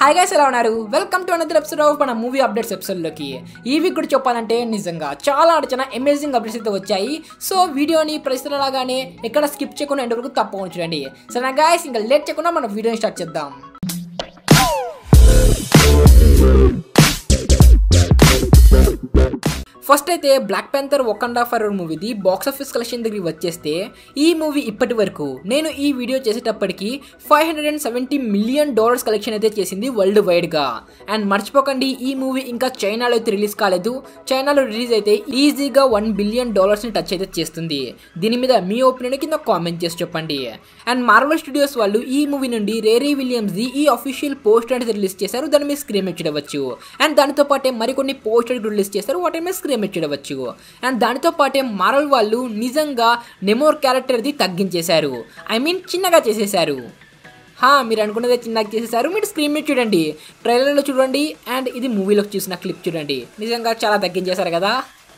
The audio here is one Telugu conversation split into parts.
హాయ్ గైస్ ఎలా ఉన్నారు welcome to another episode of మన మూవీ అప్డేట్స్ ఎపిసోడ్లోకి ఈ వీక్ కూడా చెప్పాలంటే నిజంగా చాలా అంటే చాలా అమేజింగ్ అప్డేట్స్ అయితే వచ్చాయి సో వీడియోని పరిస్థితులలాగానే ఎక్కడ స్కిప్ చేయకుండా ఎండ్ వరకు తప్పకుండా చూడండి సరే గాయస్ ఇంకా లేట్ చేయకుండా మన వీడియోని స్టార్ట్ చేద్దాం ఫస్ట్ అయితే బ్లాక్ ప్యాంథర్ ఒకండా ఫర్ మూవీది బాక్స్ ఆఫీస్ కలెక్షన్ దగ్గరికి వచ్చేస్తే ఈ మూవీ ఇప్పటి వరకు నేను ఈ వీడియో చేసేటప్పటికి five hundred and seventy million dollars collection అయితే చేసింది వరల్డ్ వైడ్గా అండ్ మర్చిపోకండి ఈ మూవీ ఇంకా చైనాలో అయితే రిలీజ్ కాలేదు చైనాలో రిలీజ్ అయితే ఈజీగా వన్ బిలియన్ డాలర్స్ని టచ్ అయితే చేస్తుంది దీని మీద మీ ఒపీనియన్ కింద కామెంట్ చేసి చెప్పండి అండ్ మార్వల్ స్టూడియోస్ వాళ్ళు ఈ మూవీ నుండి రేరీ విలియమ్స్ది ఈ అఫీషియల్ పోస్టర్ అనేది రిలీజ్ చేశారు దాని మీద స్క్రీన్ చూడవచ్చు అండ్ దానితో పాటే మరికొన్ని పోస్టర్ రిలీజ్ చేశారు వాటి మీద స్క్రీన్ చూడవచ్చు అండ్ దానితో పాటే మార్వల్ వాళ్ళు నిజంగా నెమోర్ క్యారెక్టర్ది తగ్గించేశారు ఐ మీన్ చిన్నగా చేసేశారు హా మీరు అనుకున్నదే చిన్నగా చేసేసారు మీరు స్క్రీన్ మీద చూడండి ట్రైలర్లో చూడండి అండ్ ఇది మూవీలో చూసిన క్లిప్ చూడండి నిజంగా చాలా తగ్గించేశారు కదా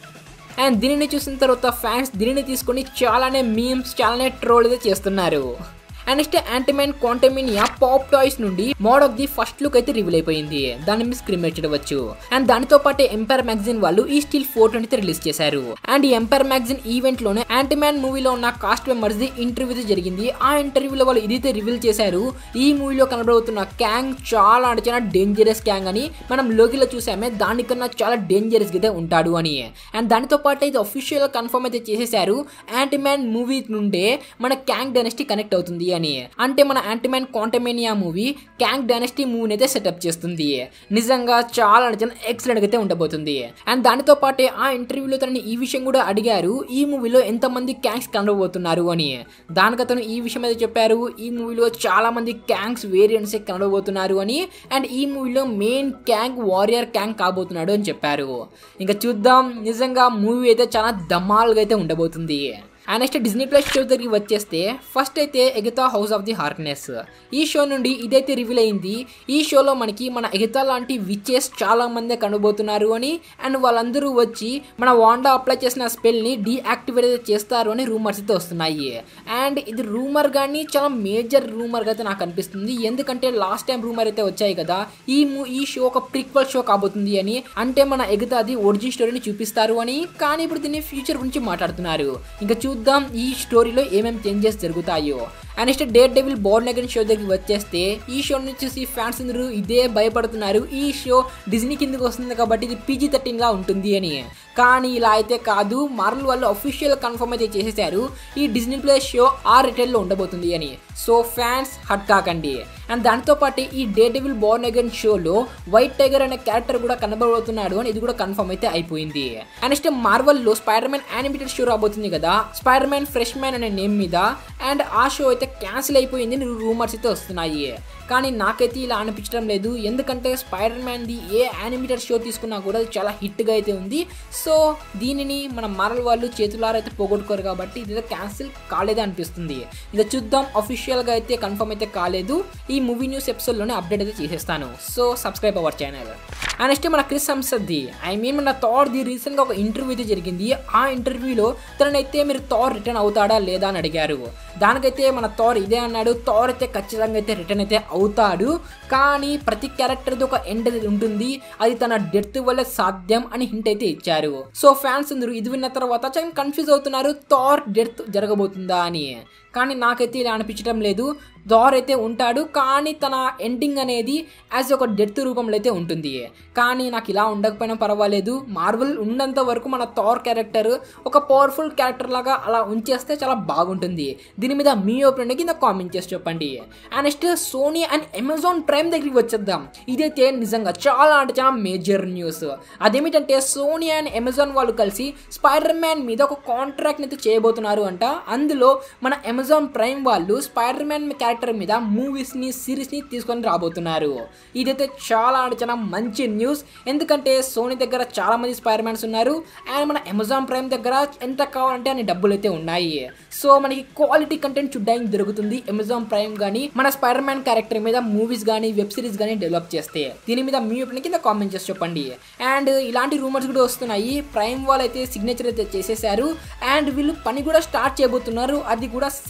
అండ్ దీనిని చూసిన తర్వాత ఫ్యాన్స్ దీనిని తీసుకొని చాలానే మీమ్స్ చాలానే ట్రోల్ అయితే చేస్తున్నారు and next Ant Man Quantumania pop toys నుండి mode of the first look అయితే రివీల్ అయిపోయింది దాన్ని మీరు స్క్రీన్ చూడవచ్చు అండ్ దానితో పాటే ఎంపైర్ మ్యాగజైన్ వాళ్ళు ఈ స్టిల్ ఫోటో అయితే రిలీజ్ చేశారు అండ్ ఈ ఎంపైర్ మ్యాగజైన్ ఈవెంట్ లోనే యాంటీమ్యాన్ మూవీలో ఉన్న కాస్ట్ మెంబర్స్ ది ఇంటర్వ్యూ జరిగింది ఆ ఇంటర్వ్యూలో వాళ్ళు ఇదైతే రివీల్ చేశారు ఈ మూవీలో కనబడుతున్న క్యాంగ్ చాలా అంటే చాలా డేంజరస్ క్యాంగ్ అని మనం లోకిలో చూసామే దానికన్నా చాలా డేంజరస్ అయితే ఉంటాడు అని అండ్ దానితో పాటు ఇది అఫీషియల్ కన్ఫర్మ్ అయితే చేసేసారు యాంటీమ్యాన్ మూవీ నుండే మన క్యాంగ్ డైనస్టీ కనెక్ట్ అవుతుంది అని అంటే మన Ant Man Quantumania movie Kang dynasty మూవీని అయితే సెటప్ చేస్తుంది నిజంగా చాలా అంటే చాలా ఎక్సలెంట్ అయితే ఉండబోతుంది అండ్ దానితో పాటే ఆ ఇంటర్వ్యూలో తనని ఈ విషయం కూడా అడిగారు ఈ మూవీలో ఎంతమంది క్యాంగ్స్ కనబోతున్నారు అని దానికి అతను ఈ విషయం అయితే చెప్పారు ఈ మూవీలో చాలా మంది క్యాంగ్స్ వేరియంట్స్ కనబోతున్నారు అని అండ్ ఈ మూవీలో మెయిన్ క్యాంగ్ వారియర్ క్యాంగ్ కాబోతున్నాడు అని చెప్పారు ఇంకా చూద్దాం నిజంగా మూవీ అయితే చాలా దమాల్గా అయితే ఉండబోతుంది and next Disney plus show దగ్గరికి వచ్చేస్తే ఫస్ట్ అయితే Agatha house of the Harkness ఈ షో నుండి ఇదైతే రివీల్ అయింది ఈ షోలో మనకి మన ఎగితా లాంటి విచెస్ చాలా మంది కనబోతున్నారు అని అండ్ వాళ్ళందరూ వచ్చి మన వాండా అప్లై చేసిన స్పెల్ని డీయాక్టివేట్ అయితే చేస్తారు అని రూమర్స్ అయితే వస్తున్నాయి అండ్ ఇది రూమర్ కానీ చాలా మేజర్ రూమర్గా అయితే నాకు అనిపిస్తుంది ఎందుకంటే లాస్ట్ టైం రూమర్ అయితే వచ్చాయి కదా ఈ మూ ఈ షో ఒక ప్రిక్వల్ షో కాబోతుంది అని అంటే మన ఎగతాది ఒరిజిన్ స్టోరీని చూపిస్తారు అని కానీ ఇప్పుడు దీన్ని ఫ్యూచర్ గురించి మాట్లాడుతున్నారు ఇంకా చూద్దాం ఈ స్టోరీలో ఏమేమి చేంజెస్ జరుగుతాయో and next Daredevil born again show దగ్గరికి వచ్చేస్తే ఈ షోని చూసి ఫ్యాన్స్ అందరూ ఇదే భయపడుతున్నారు ఈ షో డిజ్నీ కిందకి వస్తుంది కాబట్టి ఇది పీజీ థర్టీన్ లా ఉంటుంది అని కానీ ఇలా అయితే కాదు మార్వల్ వాళ్ళు అఫీషియల్ కన్ఫర్మ్ అయితే చేసేసారు ఈ డిజ్నీ ప్లే షో ఆ రిటైల్లో ఉండబోతుంది అని సో ఫ్యాన్స్ హట్ కాకండి అండ్ దాంతో పాటు ఈ డే డెవిల్ బోర్న్ అగైన్ షోలో వైట్ టైగర్ అనే క్యారెక్టర్ కూడా కనబడబోతున్నాడు అని ఇది కూడా కన్ఫర్మ్ అయితే అయిపోయింది అండ్ నెక్స్ట్ మార్వల్ లో స్పైడర్ మ్యాన్ యానిమేటెడ్ షో రాబోతుంది కదా స్పైడర్ మ్యాన్ ఫ్రెష్ మ్యాన్ అనే నేమ్ మీద అండ్ ఆ షో అయితే క్యాన్సిల్ అయిపోయింది రూమర్స్ అయితే వస్తున్నాయి కానీ నాకైతే ఇలా అనిపించడం లేదు ఎందుకంటే స్పైడర్ మ్యాన్ది ఏ యానిమేటెడ్ షో తీసుకున్నా కూడా అది చాలా హిట్గా అయితే ఉంది సో దీనిని మన మరల్ వాళ్ళు చేతులారా అయితే పోగొట్టుకోరు కాబట్టి ఇది క్యాన్సిల్ కాలేదే అనిపిస్తుంది ఇది చూద్దాం అఫీషియల్గా అయితే కన్ఫర్మ్ అయితే కాలేదు ఈ మూవీ న్యూస్ ఎపిసోడ్లోనే అప్డేట్ అయితే చేసేస్తాను so subscribe our channel and next మన క్రిస్ హంసద్ది ఐ మీన్ మన థార్ది రీసెంట్గా ఒక ఇంటర్వ్యూ అయితే జరిగింది ఆ ఇంటర్వ్యూలో తననైతే మీరు థార్ రిటర్న్ అవుతాడా లేదా అని అడిగారు దానికైతే మన థార్ ఇదే అన్నాడు థార్ అయితే ఖచ్చితంగా అయితే రిటర్న్ అయితే అవుతాడు కానీ ప్రతి క్యారెక్టర్ది ఒక ఎండ్ అనేది ఉంటుంది అది తన డెత్ వల్ల సాధ్యం అని హింట్ అయితే ఇచ్చారు సో ఫ్యాన్స్ అందరూ ఇది విన్న తర్వాత చాలా కన్ఫ్యూజ్ అవుతున్నారు థార్ డెత్ జరగబోతుందా అని కానీ నాకైతే ఇలా అనిపించడం లేదు థార్ అయితే ఉంటాడు కానీ తన ఎండింగ్ అనేది యాజ్ ఒక డెత్ రూపంలో అయితే ఉంటుంది కానీ నాకు ఇలా ఉండకపోయినా పర్వాలేదు మార్వల్ ఉన్నంత వరకు మన థార్ క్యారెక్టర్ ఒక పవర్ఫుల్ క్యారెక్టర్ లాగా అలా ఉంచేస్తే చాలా బాగుంటుంది దీని మీద మీ ఒపీనియన్ కింద కామెంట్ చేసి చెప్పండి and next Sony and Amazon Prime దగ్గరికి వచ్చేద్దాం ఇదైతే నిజంగా చాలా అంటే చాలా మేజర్ న్యూస్ అదేమిటంటే సోనీ అండ్ అమెజాన్ వాళ్ళు కలిసి స్పైడర్ మ్యాన్ మీద ఒక కాంట్రాక్ట్ అయితే చేయబోతున్నారు అంట అందులో మన అమెజాన్ ప్రైమ్ వాళ్ళు స్పైడర్ మ్యాన్ క్యారెక్టర్ మీద మూవీస్ని సిరీస్ని తీసుకొని రాబోతున్నారు ఇదైతే చాలా అంటే చాలా మంచి న్యూస్ ఎందుకంటే సోనీ దగ్గర చాలా మంది స్పైడర్ మ్యాన్స్ ఉన్నారు అండ్ మన అమెజాన్ ప్రైమ్ దగ్గర ఎంత కావాలంటే అన్ని డబ్బులు అయితే ఉన్నాయి సో మనకి క్వాలిటీ కంటెంట్ చూడడానికి దొరుకుతుంది అమెజాన్ ప్రైమ్ కానీ మన స్పైడర్ మ్యాన్ క్యారెక్టర్ మీద మూవీస్ కానీ వెబ్ సిరీస్ కానీ డెవలప్ చేస్తే దీని మీద మీ ఒపీనియన్ కింద కామెంట్ చేసి చెప్పండి అండ్ ఇలాంటి రూమర్స్ కూడా వస్తున్నాయి ప్రైమ్ వాళ్ళు అయితే సిగ్నేచర్ అయితే చేసేసారు అండ్ వీళ్ళు పని కూడా స్టార్ట్ చేయబోతున్నారు అది కూడా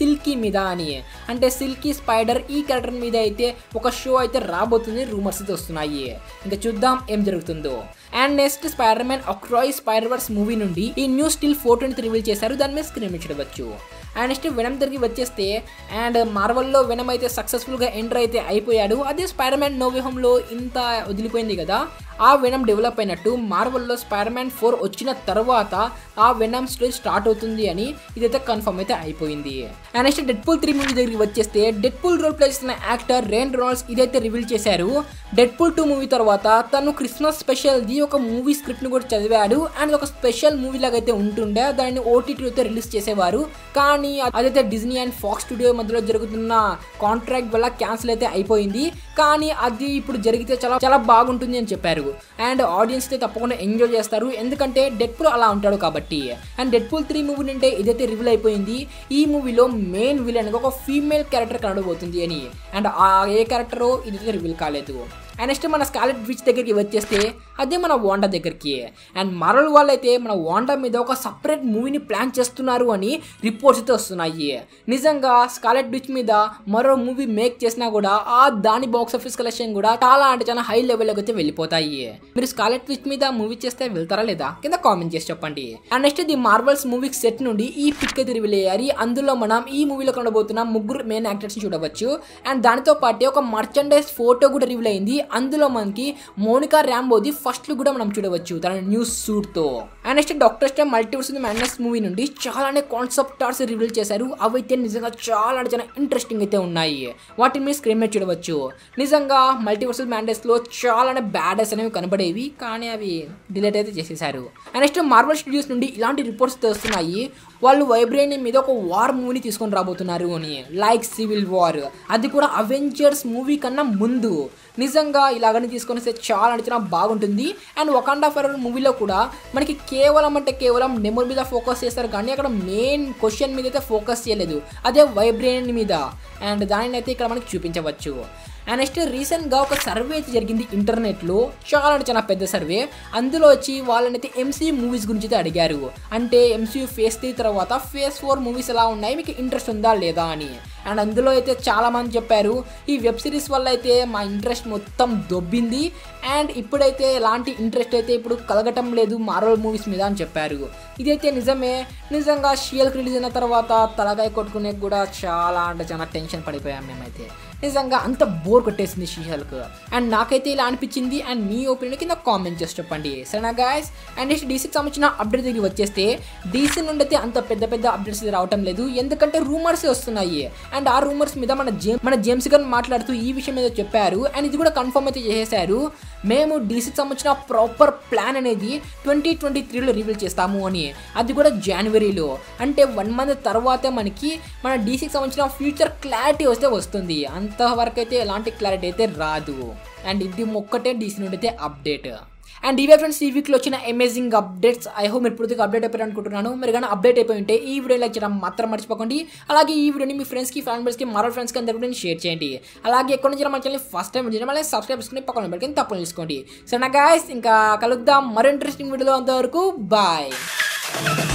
సిల్కీ మీద అని అంటే సిల్కీ స్పైడర్ ఈ క్యారెక్టర్ మీద అయితే ఒక షో అయితే రాబోతుంది రూమర్స్ అయితే వస్తున్నాయి ఇంకా చూద్దాం ఏం జరుగుతుందో and next Spider Man across Spider verse movie నుండి ఈ న్యూ స్టిల్ ఫోటోని రివీల్ చేశారు దాని మీద స్క్రీన్ మీద చూడవచ్చు అండ్ నెక్స్ట్ వెనం తిరిగి వచ్చేస్తే అండ్ మార్వల్లో వెనం అయితే సక్సెస్ఫుల్గా ఎంటర్ అయితే అయిపోయాడు అదే స్పైడర్ మ్యాన్ నో హోమ్లో ఇంత వదిలిపోయింది కదా ఆ వెనం డెవలప్ అయినట్టు మార్వల్లో స్పైడర్ మ్యాన్ ఫోర్ వచ్చిన తర్వాత ఆ వెనం స్టోరీ స్టార్ట్ అవుతుంది అని ఇదైతే కన్ఫర్మ్ అయితే అయిపోయింది and next Deadpool three movie దగ్గరికి వచ్చేస్తే డెడ్ పూల్ రోల్ ప్లే చేసిన యాక్టర్ రేన్ రొనాల్డ్స్ ఇదైతే రివీల్ చేశారు డెడ్ పూల్ టూ మూవీ తర్వాత తను క్రిస్మస్ స్పెషల్ది ఒక మూవీ స్క్రిప్ట్ని కూడా చదివాడు అండ్ ఒక స్పెషల్ మూవీ లాగా అయితే ఉంటుండే దాన్ని ఓటీటీ అయితే రిలీజ్ చేసేవారు కానీ అదైతే డిజ్నీ అండ్ ఫాక్స్ స్టూడియో మధ్యలో జరుగుతున్న కాంట్రాక్ట్ వల్ల క్యాన్సిల్ అయితే అయిపోయింది కానీ అది ఇప్పుడు జరిగితే చాలా చాలా బాగుంటుంది అని చెప్పారు అండ్ ఆడియన్స్ అయితే తప్పకుండా ఎంజాయ్ చేస్తారు ఎందుకంటే డెడ్ పూల్ అలా ఉంటాడు కాబట్టి and Deadpool three movie నుండే ఇదైతే రివీల్ అయిపోయింది ఈ మూవీలో మెయిన్ విలన్ ఒక ఫీమేల్ క్యారెక్టర్ కనబోతుంది అని అండ్ ఆ ఏ క్యారెక్టరో ఇదైతే రివీల్ కాలేదు అండ్ నెక్స్ట్ మన స్కాలెట్ విచ్ దగ్గరికి వచ్చేస్తే అదే మన వాండా దగ్గరికి అండ్ మరల్ వాళ్ళు అయితే మన వాండా మీద ఒక సపరేట్ మూవీని ప్లాన్ చేస్తున్నారు అని రిపోర్ట్స్ అయితే వస్తున్నాయి నిజంగా స్కాలెట్ విచ్ మీద మరో మూవీ మేక్ చేసినా కూడా ఆ దాని బాక్స్ ఆఫీస్ కలెక్షన్ కూడా చాలా అంటే చాలా హై లెవెల్లోకి అయితే వెళ్ళిపోతాయి మీరు స్కాలెట్ విచ్ మీద మూవీ చేస్తే వెళ్తారా లేదా కింద కామెంట్ చేసి చెప్పండి and next the Marvels movie set నుండి ఈ పిక్ అయితే రివీల్ అయ్యారు అందులో మనం ఈ మూవీలో కనబోతున్న ముగ్గురు మెయిన్ యాక్టర్స్ చూడవచ్చు అండ్ దానితో పాటు ఒక మర్చండైజ్ ఫోటో కూడా రివీల్ అయింది అందులో మనకి మోనికా ర్యాంబోది ఫస్ట్ లుక్ కూడా మనం చూడవచ్చు తన న్యూ సూట్ తో అండ్ నెక్స్ట్ డాక్టర్ స్టే మల్టీవర్స్ మ్యాడ్నెస్ మూవీ నుండి చాలానే కాన్సెప్ట్ ఆర్ట్స్ రివీల్ చేశారు అవైతే నిజంగా చాలా అంటే చాలా ఇంట్రెస్టింగ్ అయితే ఉన్నాయి వాటిని మీరు స్క్రీన్ మీద చూడవచ్చు నిజంగా మల్టీవర్సల్ మ్యాండెస్ లో చాలానే బ్యాడెస్ అనేవి కనబడేవి కానీ అవి డిలీట్ అయితే చేసేసారు అండ్ నెక్స్ట్ మార్వల్ స్టూడియోస్ నుండి ఇలాంటి రిపోర్ట్స్ వస్తున్నాయి వాళ్ళు వైబ్రేని మీద ఒక వార్ మూవీని తీసుకొని రాబోతున్నారు అని లైక్ సివిల్ వార్ అది కూడా అవెంజర్స్ మూవీ కన్నా ముందు నిజంగా ఇలాగని తీసుకొని వస్తే చాలా అంటే చాలా బాగుంటుంది అండ్ వకాండా ఫెరర్ మూవీలో కూడా మనకి కేవలం అంటే కేవలం నెమర్ మీద ఫోకస్ చేస్తారు కానీ అక్కడ మెయిన్ క్వశ్చన్ మీద అయితే ఫోకస్ చేయలేదు అదే వైబ్రేన్ మీద అండ్ దానిని అయితే ఇక్కడ మనకి చూపించవచ్చు అండ్ నెక్స్ట్ రీసెంట్గా ఒక సర్వే అయితే జరిగింది ఇంటర్నెట్లో చాలా అంటే చాలా పెద్ద సర్వే అందులో వచ్చి వాళ్ళనైతే ఎంసీ మూవీస్ గురించి అయితే అడిగారు అంటే ఎంసీయూ ఫేస్ త్రీ తర్వాత ఫేస్ ఫోర్ మూవీస్ ఎలా ఉన్నాయి మీకు ఇంట్రెస్ట్ ఉందా లేదా అని అండ్ అందులో అయితే చాలామంది చెప్పారు ఈ వెబ్ సిరీస్ వల్ల అయితే మా ఇంట్రెస్ట్ మొత్తం దొబ్బింది అండ్ ఇప్పుడైతే ఎలాంటి ఇంట్రెస్ట్ అయితే ఇప్పుడు కలగటం లేదు మార్వల్ మూవీస్ మీద అని చెప్పారు ఇదైతే నిజమే నిజంగా షియల్కి రిలీజ్ అయిన తర్వాత తలకాయ కొట్టుకునే కూడా చాలా అంటే చాలా టెన్షన్ పడిపోయాం మేమైతే నిజంగా అంత బోర్ కొట్టేసింది షీహల్క్ అండ్ నాకైతే ఇలా అనిపించింది అండ్ మీ ఒపీనియన్ కింద కామెంట్ చేసి చెప్పండి సరేనా గాయస్ అండ్ నెక్స్ట్ డీసీకి సంబంధించిన అప్డేట్ దగ్గర వచ్చేస్తే డీసీ నుండి అయితే అంత పెద్ద పెద్ద అప్డేట్స్ రావటం లేదు ఎందుకంటే రూమర్స్ వస్తున్నాయి అండ్ ఆ రూమర్స్ మీద మన జేమ్ మన జేమ్స్ గారు మాట్లాడుతూ ఈ విషయం మీద చెప్పారు అండ్ ఇది కూడా కన్ఫర్మ్ అయితే చేసేసారు మేము డీసీకి సంబంధించిన ప్రాపర్ ప్లాన్ అనేది ట్వంటీ ట్వంటీ త్రీలో రివీల్ చేస్తాము అని అది కూడా జనవరిలో అంటే వన్ మంత్ తర్వాతే మనకి మన డీసీకి సంబంధించిన ఫ్యూచర్ క్లారిటీ వస్తే వస్తుంది అంతవరకు అయితే ఎలాంటి క్లారిటీ అయితే రాదు అండ్ ఇది ఒక్కటే డీసీ నుండి అయితే అప్డేట్ అండ్ ఇవే ఫ్రెండ్స్ ఈ వీక్లో వచ్చిన అమేజింగ్ అప్డేట్స్ ఐ హోప్ మీరు పూర్తిగా అప్డేట్ అయిపోయారు అనుకుంటున్నాను మీరు కానీ అప్డేట్ అయిపోయి ఉంటే ఈ వీడియో లైక్ చేయడం మాత్రం మర్చిపోకండి అలాగే ఈ వీడియోని మీ ఫ్రెండ్స్కి ఫ్యామిలీస్కి మరో ఫ్రెండ్స్కి అందరికీ కూడా షేర్ చేయండి అలాగే ఎక్కడ నుంచి మన ఛానల్ ఫస్ట్ టైం చేయడం అలాగే సబ్స్క్రైబ్ చేసుకుని పక్కన పెట్టుకుని తప్పని తీసుకోండి సరేనా గాయస్ ఇంకా కలుద్దాం మరో ఇంట్రెస్టింగ్ వీడియోలో అంతవరకు బాయ్